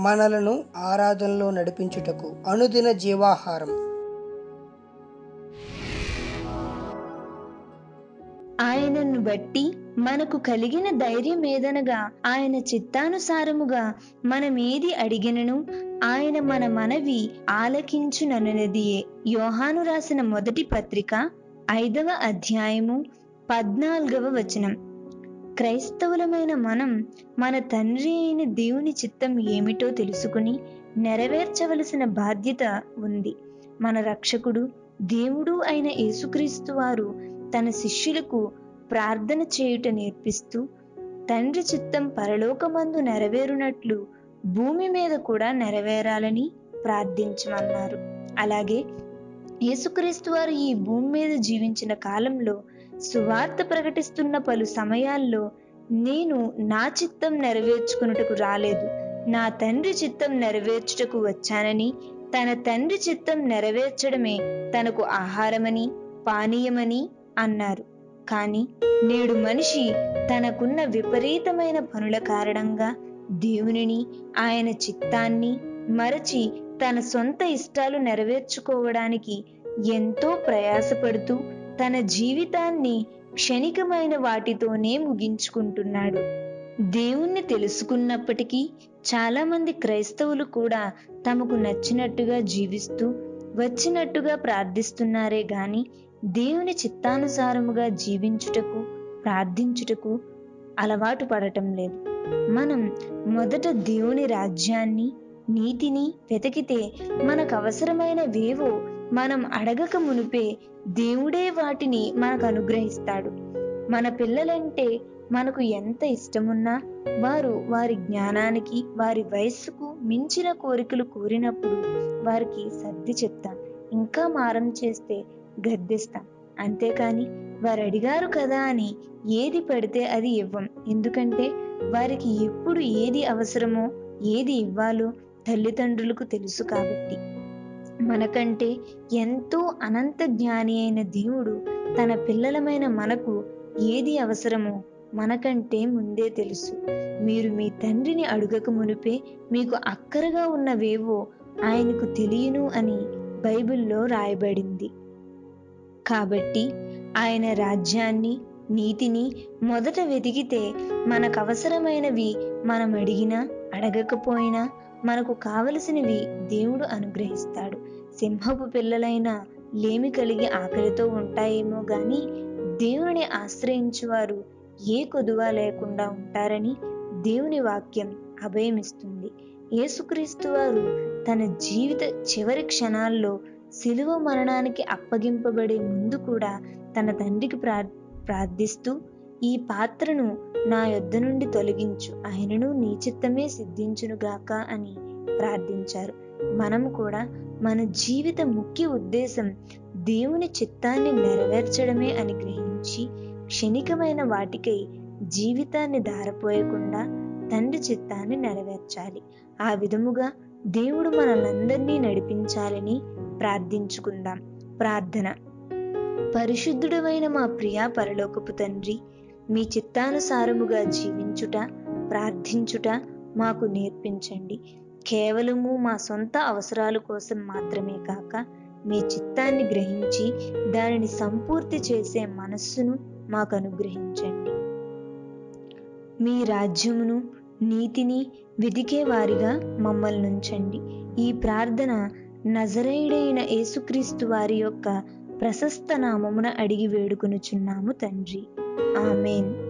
మనలను ఆరాధనలో నడిపించుటకు అనుదిన జీవాహారం ఆయనను బట్టి మనకు కలిగిన ధైర్యం ఏదనగా ఆయన చిత్తానుసారముగా మనమేది అడిగినను ఆయన మన మనవి ఆలకించుననున్నదియే యోహాను రాసిన మొదటి పత్రిక ఐదవ అధ్యాయము పద్నాలుగవ వచనం క్రైస్తవులమైన మనం మన తండ్రి అయిన దేవుని చిత్తం ఏమిటో తెలుసుకుని నెరవేర్చవలసిన బాధ్యత ఉంది మన రక్షకుడు దేవుడు అయిన యేసుక్రీస్తు వారు తన శిష్యులకు ప్రార్థన చేయుట నేర్పిస్తూ తండ్రి చిత్తం పరలోకమందు నెరవేరునట్లు భూమి మీద కూడా నెరవేరాలని ప్రార్థించమన్నారు అలాగే యేసుక్రీస్తు వారు ఈ భూమి మీద జీవించిన కాలంలో సువార్త ప్రకటిస్తున్న పలు సమయాల్లో నేను నా చిత్తం నెరవేర్చుకున్నటకు రాలేదు నా తండ్రి చిత్తం నెరవేర్చుటకు వచ్చానని తన తండ్రి చిత్తం నెరవేర్చడమే తనకు ఆహారమని పానీయమని అన్నారు కానీ నేడు మనిషి తనకున్న విపరీతమైన పనుల కారణంగా దేవునిని ఆయన చిత్తాన్ని మరచి తన సొంత ఇష్టాలు నెరవేర్చుకోవడానికి ఎంతో ప్రయాసపడుతూ తన జీవితాన్ని క్షణికమైన వాటితోనే ముగించుకుంటున్నాడు దేవుణ్ణి తెలుసుకున్నప్పటికీ చాలా మంది క్రైస్తవులు కూడా తమకు నచ్చినట్టుగా జీవిస్తూ వచ్చినట్టుగా ప్రార్థిస్తున్నారే గాని దేవుని చిత్తానుసారముగా జీవించుటకు ప్రార్థించుటకు అలవాటు పడటం లేదు మనం మొదట దేవుని రాజ్యాన్ని నీతిని వెతికితే మనకు అవసరమైనవేవో మనం అడగక మునిపే దేవుడే వాటిని మనకు అనుగ్రహిస్తాడు మన పిల్లలంటే మనకు ఎంత ఇష్టమున్నా వారు వారి జ్ఞానానికి వారి వయస్సుకు మించిన కోరికలు కోరినప్పుడు వారికి సర్ది చెప్తాం ఇంకా మారం చేస్తే గద్దిస్తాం అంతేకాని వారు అడిగారు కదా అని ఏది పడితే అది ఇవ్వం ఎందుకంటే వారికి ఎప్పుడు ఏది అవసరమో ఏది ఇవ్వాలో తల్లిదండ్రులకు తెలుసు కాబట్టి మనకంటే ఎంతో అనంత జ్ఞాని అయిన దేవుడు తన పిల్లలమైన మనకు ఏది అవసరమో మనకంటే ముందే తెలుసు మీరు మీ తండ్రిని అడుగక మునిపే మీకు అక్కరగా ఉన్నవేవో ఆయనకు తెలియను అని బైబిల్లో రాయబడింది కాబట్టి ఆయన రాజ్యాన్ని నీతిని మొదట వెతికితే మనకు అవసరమైనవి మనం అడిగినా అడగకపోయినా మనకు కావలసినవి దేవుడు అనుగ్రహిస్తాడు సింహపు పిల్లలైన లేమి కలిగి ఆకలితో ఉంటాయేమో గాని దేవుని ఆశ్రయించువారు ఏ కొదువ లేకుండా ఉంటారని దేవుని వాక్యం అభయమిస్తుంది యేసుక్రీస్తు వారు తన జీవిత చివరి క్షణాల్లో శిలువ మరణానికి అప్పగింపబడే ముందు కూడా తన తండ్రికి ప్రా ప్రార్థిస్తూ ఈ పాత్రను నా యొద్ద నుండి తొలగించు ఆయనను నీ చిత్తమే సిద్ధించునుగాక అని ప్రార్థించారు మనం కూడా మన జీవిత ముఖ్య ఉద్దేశం దేవుని చిత్తాన్ని నెరవేర్చడమే అని గ్రహించి క్షణికమైన వాటికై జీవితాన్ని దారపోయకుండా తండ్రి చిత్తాన్ని నెరవేర్చాలి ఆ విధముగా దేవుడు మనలందరినీ నడిపించాలని ప్రార్థించుకుందాం ప్రార్థన పరిశుద్ధుడమైన మా ప్రియా పరలోకపు తండ్రి మీ చిత్తానుసారముగా జీవించుట ప్రార్థించుట మాకు నేర్పించండి కేవలము మా సొంత అవసరాల కోసం మాత్రమే కాక మీ చిత్తాన్ని గ్రహించి దానిని సంపూర్తి చేసే మనస్సును మాకు అనుగ్రహించండి మీ రాజ్యమును నీతిని వెదికే వారిగా మమ్మల్ని ఉంచండి ఈ ప్రార్థన నజరేయుడైన యేసుక్రీస్తు వారి యొక్క ప్రశస్త నామమున అడిగి వేడుకొనుచున్నాము తండ్రి ఆమెన్